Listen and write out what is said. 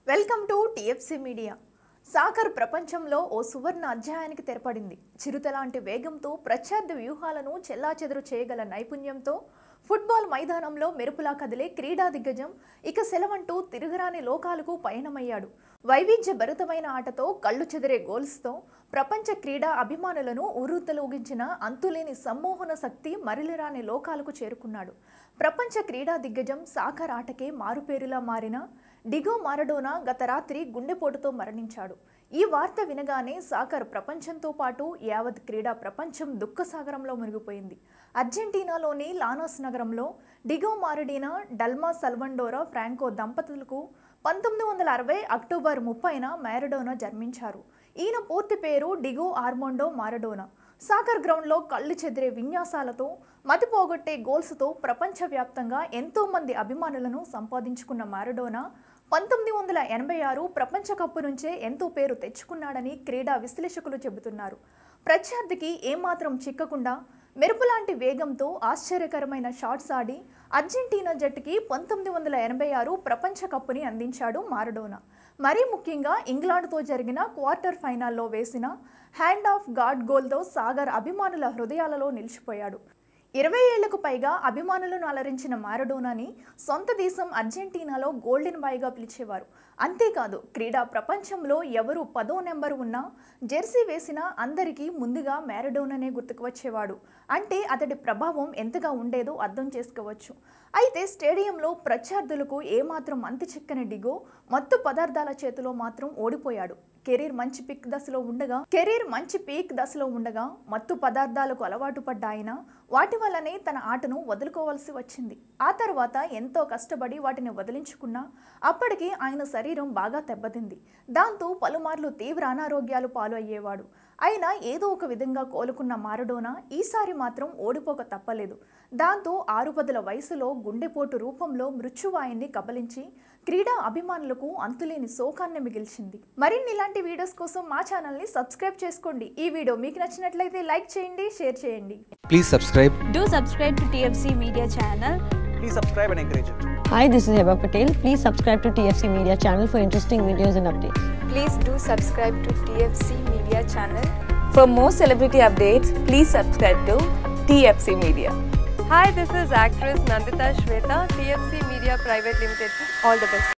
Welcome to TFC media soccer ప్రపంచంలో ఓ సువర్ణ అధ్యాయానికి తెరపడింది చిరుత లాంటి వేగంతో ప్రత్యర్థి వ్యూహాలను చెల్లాచెదురు చేయగల నైపుణ్యంతో ఫుట్బాల్ మైదానంలో మెరుపులా కదిలే క్రీడా దిగ్గజం ఇక సెలవంటూ తిరుగురాని లోకాలకు పయనమయ్యాడు వైవిధ్య భరితమైన ఆటతో కళ్ళు చెదిరే గోల్స్తో ప్రపంచ క్రీడా అభిమానులను ఉర్రూతలూగించిన అంతులేని సమ్మోహన శక్తి మరలిరాని లోకాలకు చేరుకున్నాడు ప్రపంచ క్రీడా దిగ్గజం సాకర్ ఆటకే మారుపేరులా మారిన డిగో మారడోనా గత రాత్రి గుండెపోటుతో మరణించాడు ఈ వార్త వినగానే సాకర్ ప్రపంచంతో పాటు యావత్ క్రీడా ప్రపంచం దుఃఖసాగరంలో మునిగిపోయింది అర్జెంటీనాలోని లానోస్ నగరంలో Diego Maradona Dalma Salvadora Franco దంపతులకు పంతొమ్మిది వందల అరవై అక్టోబర్ ముప్పైన మారడోనా జన్మించారు ఈయన పూర్తి పేరు డిగో ఆర్మోండో మారడోనా సాకర్ గ్రౌండ్లో కళ్ళు చెదిరే విన్యాసాలతో మతి పోగొట్టే గోల్స్తో ప్రపంచవ్యాప్తంగా ఎంతో మంది అభిమానులను సంపాదించుకున్న మారడోనా పంతొమ్మిది వందల ఎనభై ఆరు ప్రపంచ కప్పు నుంచే ఎంతో పేరు తెచ్చుకున్నాడని క్రీడా విశ్లేషకులు చెబుతున్నారు ప్రత్యర్థికి ఏమాత్రం చిక్కకుండా మెరుపులాంటి వేగంతో ఆశ్చర్యకరమైన షాట్స్ ఆడి అర్జెంటీనా జట్టుకి పంతొమ్మిది వందల ఎనభై ఆరు ప్రపంచ కప్పుని అందించాడు మారడోనా మరీ ముఖ్యంగా ఇంగ్లాండ్తో జరిగిన క్వార్టర్ ఫైనల్లో వేసిన హ్యాండ్ ఆఫ్ గాడ్ గోల్తో సాగర్ అభిమానుల హృదయాలలో నిలిచిపోయాడు ఇరవై ఏళ్లకు పైగా అభిమానులను అలరించిన మారడోనాని సొంత దేశం అర్జెంటీనాలో గోల్డెన్ బాయ్గా పిలిచేవారు అంతేకాదు క్రీడా ప్రపంచంలో ఎవరు పదో నెంబర్ ఉన్నా జెర్సీ వేసినా అందరికీ ముందుగా మారడోనానే గుర్తుకు వచ్చేవాడు అంటే అతడి ప్రభావం ఎంతగా ఉండేదో అర్థం చేసుకోవచ్చు అయితే స్టేడియంలో ప్రత్యర్థులకు ఏమాత్రం అంతి చిక్కని డిగో మత్తు పదార్థాల చేతిలో మాత్రం ఓడిపోయాడు కెరీర్ మంచి పీక్ దశలో ఉండగా కెరీర్ మంచి పీక్ దశలో ఉండగా మత్తు పదార్థాలకు అలవాటు పడ్డ ఆయన వాటి వల్లనే తన ఆటను వదులుకోవాల్సి వచ్చింది ఆ తర్వాత ఎంతో కష్టపడి వాటిని వదిలించుకున్నా అప్పటికి ఆయన శరీరం బాగా దెబ్బతింది దాంతో పలుమార్లు తీవ్ర అనారోగ్యాలు పాలు అయ్యేవాడు అయినా ఏదో ఒక విధంగా కోలుకున్న మారడోనా ఈసారి మాత్రం ఓడిపోక తప్పలేదు దాంతో ఆరుపదుల వయసులో గుండెపోటు రూపంలో మృత్యువాయిని కబలించి క్రీడా అభిమానులకు అంతులేని శోకాన్ని మిగిల్చింది మరిన్ని ఇలాంటి వీడియోస్ కోసం మా ఛానల్ని సబ్స్క్రైబ్ చేసుకోండి ఈ వీడియో మీకు నచ్చినట్లయితే లైక్ చేయండి షేర్ చేయండి Please subscribe. Do subscribe to TFC Media channel. please subscribe and encourage it. Hi, this is Heba Patel. Please subscribe to TFC Media channel for interesting videos and updates. Please do subscribe to TFC Media channel. For more celebrity updates, please subscribe to TFC Media. Hi, this is actress Nandita Shweta, TFC Media Private Limited. All the best.